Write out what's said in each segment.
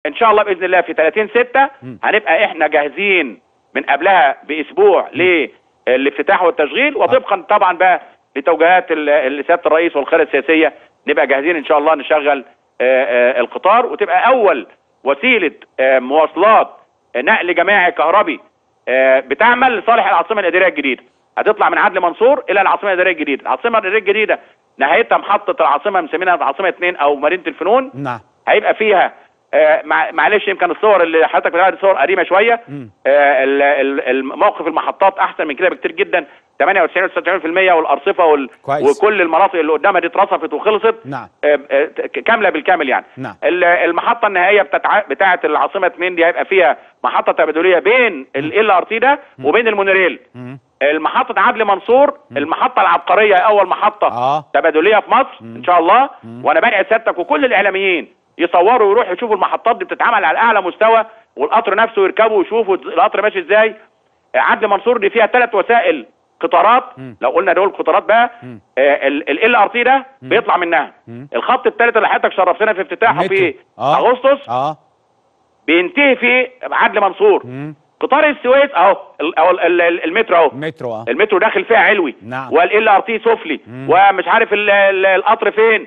ان شاء الله باذن الله في 30 6 هنبقى احنا جاهزين من قبلها باسبوع للافتتاح والتشغيل وطبقا طبعا بقى لتوجيهات ال- اللي سياده الرئيس والقياده السياسيه نبقى جاهزين ان شاء الله نشغل آه، آه، القطار وتبقى اول وسيله آه، مواصلات آه، نقل جماعي كهربي آه، بتعمل لصالح العاصمه الاداريه الجديده هتطلع من عدلي منصور الى العاصمه الاداريه الجديده العاصمه الاداريه الجديده نهايتها محطه العاصمه مسمينها العاصمه 2 او مدينه الفنون نعم هيبقى فيها آه، مع- معلش يمكن الصور اللي حضرتك بتقولها دي صور قديمه شويه آه، ال- ال- الموقف المحطات احسن من كده بكتير جدا 98 و99% والارصفه وال... كويس. وكل المناطق اللي قدامها دي اترصفت وخلصت نعم. آه، آه، ك- كامله بالكامل يعني نعم. ال- المحطه النهائيه بتاع بتاعه العاصمه 2 دي هيبقى فيها محطه تبادليه بين ال ار تي ده وبين المونوريل المحطه عدلي منصور المحطه العبقريه اول محطه آه. تبادليه في مصر ان شاء الله وانا بدعي سيادتك وكل الاعلاميين يصوروا ويروحوا يشوفوا المحطات دي بتتعمل على اعلى مستوى والقطر نفسه يركبوا ويشوفوا القطر ماشي ازاي عدلي منصور دي فيها ثلاث وسائل قطارات لو قلنا دول قطارات بقى ال ار تي ده بيطلع منها الخط الثالث اللي حضرتك شرفتنا في افتتاحه في المترو. آه. اغسطس اه بينتهي في عدلي منصور قطار السويس اهو ال- اهو ال- ال- المترو اهو مترو اه المترو داخل فيها علوي نعم. والال ار تي سفلي ومش عارف ال- ال- القطر فين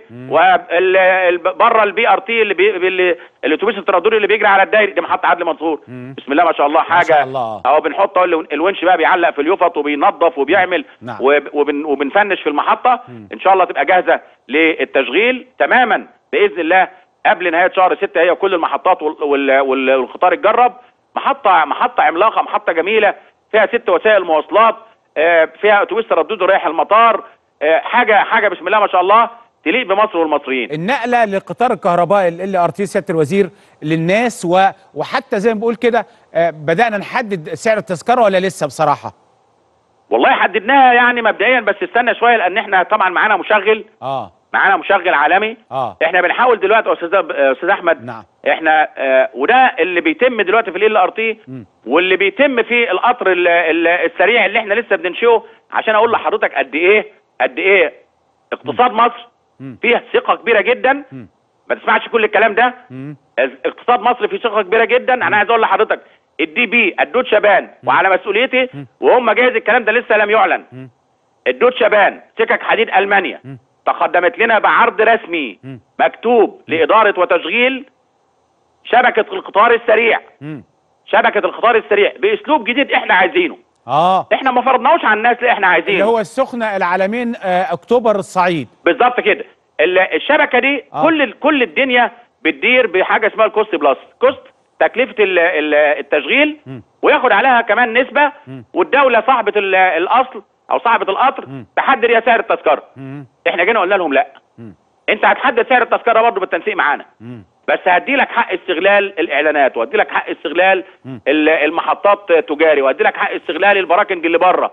وبره البي ار تي اللي بي اللي الاتوبيس الترددي اللي بيجري على الدايري دي محطه عدلي منصور بسم الله ما شاء الله حاجه شاء الله. اهو بنحط اهو الون- الونش بقى بيعلق في اليفط وبينظف وبيعمل نعم. وب- وبن وبنفنش في المحطه ان شاء الله تبقى جاهزه للتشغيل تماما باذن الله قبل نهايه شهر 6 هي كل المحطات وال- وال- وال- والقطار اتجرب محطه محطه عملاقه محطه جميله فيها ست وسائل مواصلات آه، فيها اتوبيس ترددي رايح المطار آه، حاجه حاجه بسم الله ما شاء الله تليق بمصر والمصريين النقله للقطار الكهربائي ال ار تي سياده الوزير للناس و... وحتى زي ما بقول كده آه، بدانا نحدد سعر التذكره ولا لسه بصراحه والله حددناها يعني مبدئيا بس استنى شويه لان احنا طبعا معانا مشغل اه معانا مشغل عالمي اه احنا بنحاول دلوقتي يا استاذ آه، استاذ احمد نعم. احنا آه وده اللي بيتم دلوقتي في ال ار تي واللي بيتم في القطر ال- ال- السريع اللي احنا لسه بننشئه عشان اقول لحضرتك قد ايه قد ايه اقتصاد مصر فيه ثقه كبيره جدا ما تسمعش كل الكلام ده اقتصاد مصر فيه ثقه كبيره جدا انا عايز اقول لحضرتك الدي بي الدود شبان وعلى مسؤوليتي وهم جاهز الكلام ده لسه لم يعلن الدود شبان سكك حديد المانيا تقدمت لنا بعرض رسمي مكتوب لاداره وتشغيل شبكه القطار السريع مم. شبكه القطار السريع باسلوب جديد احنا عايزينه اه احنا ما فرضناش على الناس اللي احنا اللي عايزينه هو السخنه العالمين آه اكتوبر الصعيد بالظبط كده ال- الشبكه دي آه. كل كل الدنيا بتدير بحاجه اسمها الكوست بلس كوست تكلفه ال- ال- التشغيل وياخد عليها كمان نسبه والدوله صاحبه ال- الاصل او صاحبه القطر تحدد هي سعر التذكره احنا جينا قلنا لهم لا انت هتحدد سعر التذكره برضه بالتنسيق معانا بس هدي لك حق استغلال الاعلانات وهدي لك حق استغلال ال- المحطات تجاري وهدي لك حق استغلال البراكنج اللي بره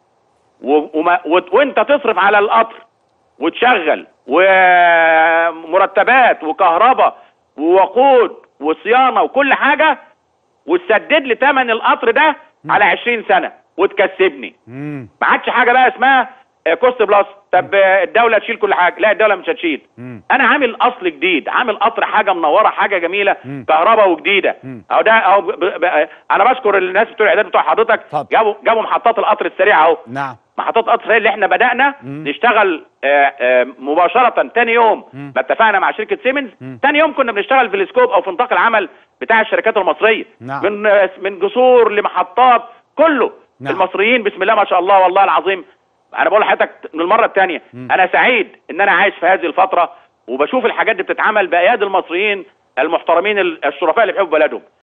و- وما- وت- وانت تصرف على القطر وتشغل ومرتبات وكهرباء ووقود وصيانه وكل حاجه وتسدد لي ثمن القطر ده على 20 سنه وتكسبني مم. ما عادش حاجه بقى اسمها آه، كوست بلس طب آه، الدوله تشيل كل حاجه لا الدوله مش هتشيل انا عامل اصل جديد عامل قطر حاجه منوره حاجه جميله كهرباء وجديده اهو ده اهو ب- ب- ب- انا بشكر الناس بتوع الاعداد بتوع حضرتك اتفضل. جابوا جابوا محطات القطر السريع اهو نعم محطات القطر السريع اللي احنا بدانا نشتغل آه، آه، مباشره تاني يوم ما اتفقنا مع شركه سيمنز تاني يوم كنا بنشتغل في السكوب او في نطاق العمل بتاع الشركات المصريه نعم. من آه، من جسور لمحطات كله نعم. المصريين بسم الله ما شاء الله والله العظيم انا بقول لحضرتك من المره الثانيه انا سعيد ان انا عايش في هذه الفتره وبشوف الحاجات دي بتتعمل بايادي المصريين المحترمين الشرفاء اللي بيحبوا بلدهم